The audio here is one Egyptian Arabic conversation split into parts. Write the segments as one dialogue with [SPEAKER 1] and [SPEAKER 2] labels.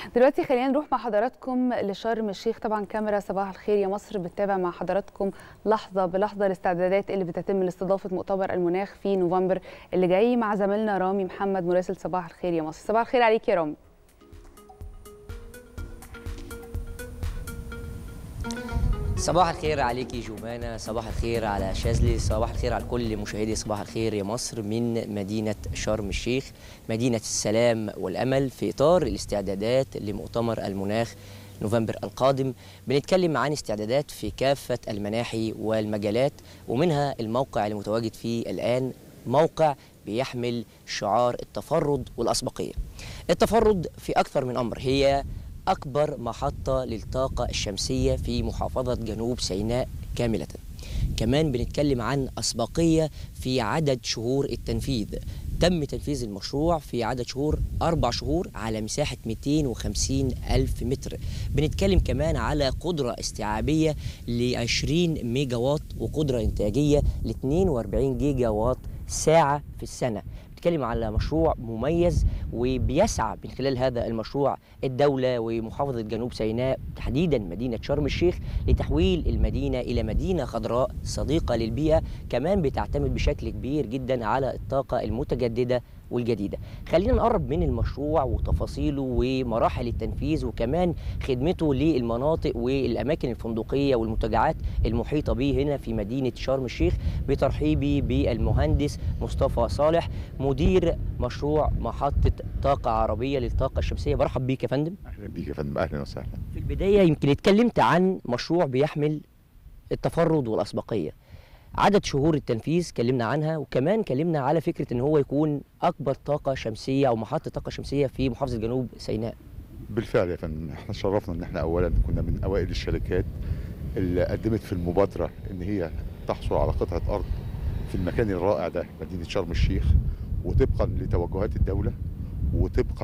[SPEAKER 1] دلوقتي خلينا نروح مع حضراتكم لشرم الشيخ طبعا كاميرا صباح الخير يا مصر بتتابع مع حضراتكم لحظه بلحظه الاستعدادات اللي بتتم لاستضافه مؤتمر المناخ في نوفمبر اللي جاي مع زميلنا رامي محمد مراسل صباح الخير يا مصر صباح الخير عليك يا رامي
[SPEAKER 2] صباح الخير عليكي جومانا صباح الخير على شاذلي صباح الخير على كل مشاهدي صباح الخير يا مصر من مدينة شرم الشيخ مدينة السلام والأمل في إطار الاستعدادات لمؤتمر المناخ نوفمبر القادم بنتكلم عن استعدادات في كافة المناحي والمجالات ومنها الموقع المتواجد فيه الآن موقع بيحمل شعار التفرد والأسبقية التفرد في أكثر من أمر هي أكبر محطة للطاقة الشمسية في محافظة جنوب سيناء كاملة كمان بنتكلم عن أسبقية في عدد شهور التنفيذ تم تنفيذ المشروع في عدد شهور أربع شهور على مساحة 250 ألف متر بنتكلم كمان على قدرة استيعابية ل 20 ميجا واط وقدرة إنتاجية ل 42 جيجا واط ساعة في السنة بنتكلم على مشروع مميز وبيسعى من خلال هذا المشروع الدولة ومحافظة جنوب سيناء تحديدا مدينة شرم الشيخ لتحويل المدينة إلى مدينة خضراء صديقة للبيئة كمان بتعتمد بشكل كبير جدا على الطاقة المتجددة والجديدة خلينا نقرب من المشروع وتفاصيله ومراحل التنفيذ وكمان خدمته للمناطق والأماكن الفندقية والمنتجعات المحيطة به هنا في مدينة شرم الشيخ بترحيبي بالمهندس مصطفى صالح مدير مشروع محطة طاقة عربية للطاقة الشمسية برحب بيك يا فندم
[SPEAKER 3] اهلا بيك يا فندم اهلا وسهلا
[SPEAKER 2] في البداية يمكن اتكلمت عن مشروع بيحمل التفرد والأسبقية عدد شهور التنفيذ كلمنا عنها وكمان كلمنا على فكرة ان هو يكون اكبر طاقة شمسية او محطة طاقة شمسية في محافظة جنوب سيناء
[SPEAKER 3] بالفعل يا فندم احنا شرفنا ان احنا اولا كنا من اوائل الشركات اللي قدمت في المبادره ان هي تحصل على قطعه ارض في المكان الرائع ده مدينه شرم الشيخ وطبقا لتوجهات الدوله وطبقا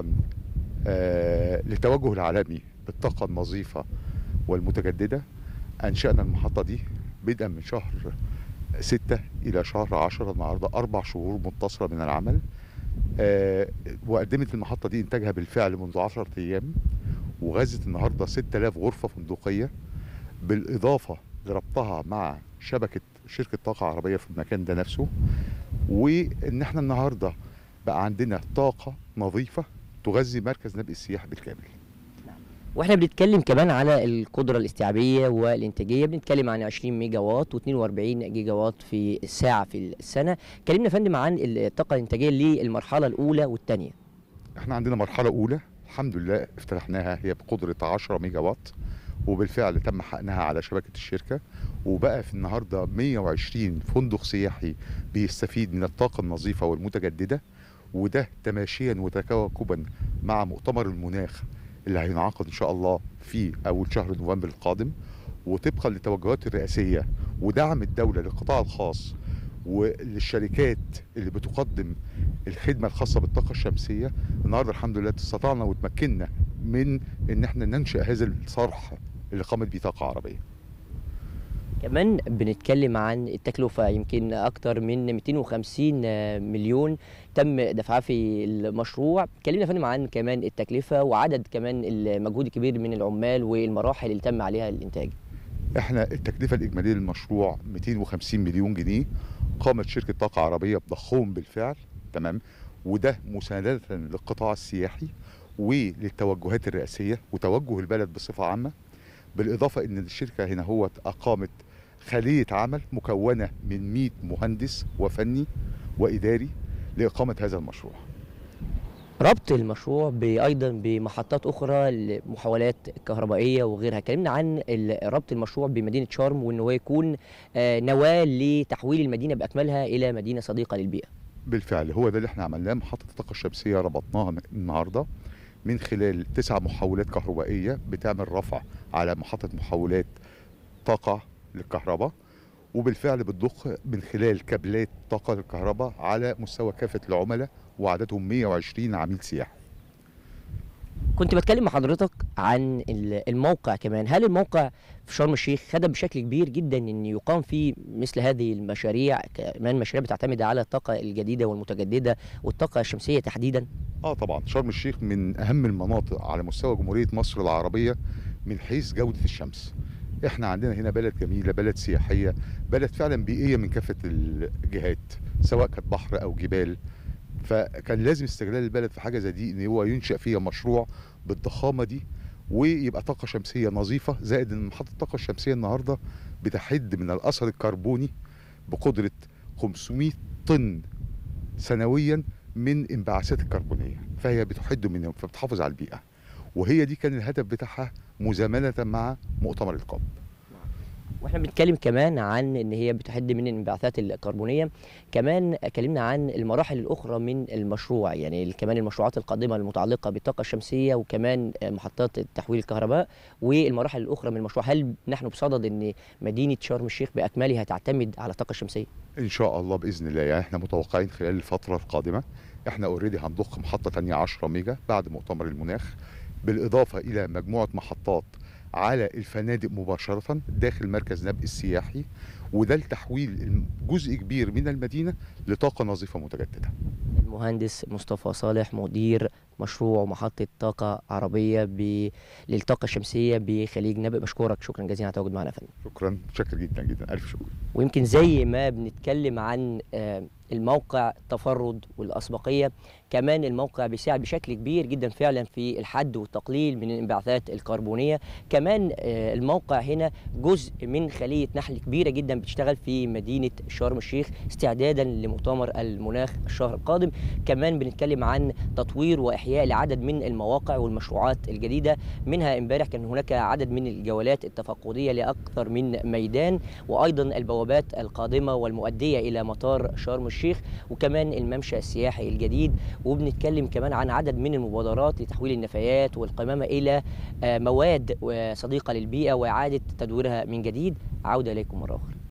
[SPEAKER 3] آه للتوجه العالمي بالطاقه النظيفه والمتجدده انشانا المحطه دي بدءا من شهر ستة إلى شهر عشرة النهاردة أربع شهور متصلة من العمل آه وقدمت المحطة دي إنتاجها بالفعل منذ عشرة أيام وغزت النهاردة 6000 غرفة فندقية بالإضافة لربطها مع شبكة شركة طاقة عربية في المكان ده نفسه وإن إحنا النهاردة بقى عندنا طاقة نظيفة تغذي مركز نبي السياحة بالكامل
[SPEAKER 2] واحنا بنتكلم كمان على القدرة الاستيعابية والإنتاجية بنتكلم عن 20 ميجا واط و42 جيجا واط في الساعة في السنة كلمنا يا فندم عن الطاقة الإنتاجية للمرحلة الأولى والثانية
[SPEAKER 3] احنا عندنا مرحلة أولى الحمد لله افتتحناها هي بقدرة 10 ميجا واط وبالفعل تم حقنها على شبكة الشركة وبقى في النهاردة 120 فندق سياحي بيستفيد من الطاقة النظيفة والمتجددة وده تماشيا وتكاكبا مع مؤتمر المناخ اللي هينعقد ان شاء الله في اول شهر نوفمبر القادم وطبقا للتوجهات الرئاسيه ودعم الدوله للقطاع الخاص وللشركات اللي بتقدم الخدمه الخاصه بالطاقه الشمسيه النهارده الحمد لله استطعنا وتمكنا من ان احنا ننشا هذا الصرح اللي قامت به طاقه عربيه.
[SPEAKER 2] كمان بنتكلم عن التكلفة يمكن أكتر من 250 مليون تم دفعها في المشروع كلمنا يا فندم عن كمان التكلفة وعدد كمان المجهود الكبير من العمال والمراحل اللي تم عليها الإنتاج
[SPEAKER 3] احنا التكلفة الإجمالية للمشروع 250 مليون جنيه قامت شركة طاقة عربية بضخهم بالفعل تمام وده مساندة للقطاع السياحي وللتوجهات الرئاسية وتوجه البلد بصفة عامة بالإضافة إن الشركة هنا هو أقامت خلية عمل مكونة من 100 مهندس وفني وإداري لإقامة هذا المشروع
[SPEAKER 2] ربط المشروع ايضا بمحطات اخرى لمحاولات كهربائيه وغيرها كلمنا عن ربط المشروع بمدينه شرم وان هو يكون نواه لتحويل المدينه باكملها الى مدينه صديقه للبيئه
[SPEAKER 3] بالفعل هو ده اللي احنا عملناه محطه الطاقه الشمسيه ربطناها النهارده من خلال تسع محولات كهربائيه بتعمل رفع على محطه محولات طاقه للكهرباء وبالفعل بتضخ من خلال كابلات طاقه للكهرباء على مستوى كافه العملاء وعددهم 120 عميل سياحي
[SPEAKER 2] كنت بتكلم مع حضرتك عن ال- الموقع كمان هل الموقع في شرم الشيخ خدم بشكل كبير جدا ان يقام فيه مثل هذه المشاريع كمان مشاريع بتعتمد على الطاقه الجديده والمتجدده والطاقه الشمسيه تحديدا
[SPEAKER 3] اه طبعا شرم الشيخ من اهم المناطق على مستوى جمهوريه مصر العربيه من حيث جوده الشمس احنا عندنا هنا بلد جميله بلد سياحيه بلد فعلا بيئيه من كافه الجهات سواء كانت بحر او جبال فكان لازم استغلال البلد في حاجه زي دي ان هو ينشا فيها مشروع بالضخامه دي ويبقى طاقه شمسيه نظيفه زائد ان محطه الطاقه الشمسيه النهارده بتحد من الاثر الكربوني بقدره 500 طن سنويا من انبعاثات الكربونيه فهي بتحد منهم فبتحافظ على البيئه وهي دي كان الهدف بتاعها مزامنه مع مؤتمر الكوب
[SPEAKER 2] واحنا بنتكلم كمان عن ان هي بتحد من الانبعاثات الكربونيه كمان اتكلمنا عن المراحل الاخرى من المشروع يعني كمان المشروعات القادمه المتعلقه بالطاقه الشمسيه وكمان محطات تحويل الكهرباء والمراحل الاخرى من المشروع هل نحن بصدد ان مدينه شرم الشيخ باكملها تعتمد على الطاقه الشمسيه
[SPEAKER 3] ان شاء الله باذن الله يعني احنا متوقعين خلال الفتره القادمه احنا اوريدي هنضخ محطه تانية 10 ميجا بعد مؤتمر المناخ بالاضافه الى مجموعه محطات على الفنادق مباشره داخل مركز نبء السياحي وده لتحويل جزء كبير من المدينه لطاقه نظيفه متجدده
[SPEAKER 2] المهندس مصطفى صالح مدير مشروع محطة طاقة عربية ب... للطاقة الشمسية بخليج نبأ بشكرك شكرا جزيلا على التواجد معنا يا فندم
[SPEAKER 3] شكرا شكر جدا جدا الف شكر
[SPEAKER 2] ويمكن زي ما بنتكلم عن آه، الموقع التفرد والأسبقية كمان الموقع بيساعد بشكل كبير جدا فعلا في الحد والتقليل من الانبعاثات الكربونية كمان آه، الموقع هنا جزء من خلية نحل كبيرة جدا بتشتغل في مدينة شرم الشيخ استعدادا لمؤتمر المناخ الشهر القادم كمان بنتكلم عن تطوير وإحياء لعدد من المواقع والمشروعات الجديدة منها امبارح كان هناك عدد من الجولات التفقدية لأكثر من ميدان وأيضا البوابات القادمة والمؤدية إلى مطار شرم الشيخ وكمان الممشى السياحي الجديد وبنتكلم كمان عن عدد من المبادرات لتحويل النفايات والقمامة إلى آه، مواد صديقة للبيئة وإعادة تدويرها من جديد عودة إليكم مرة أخرى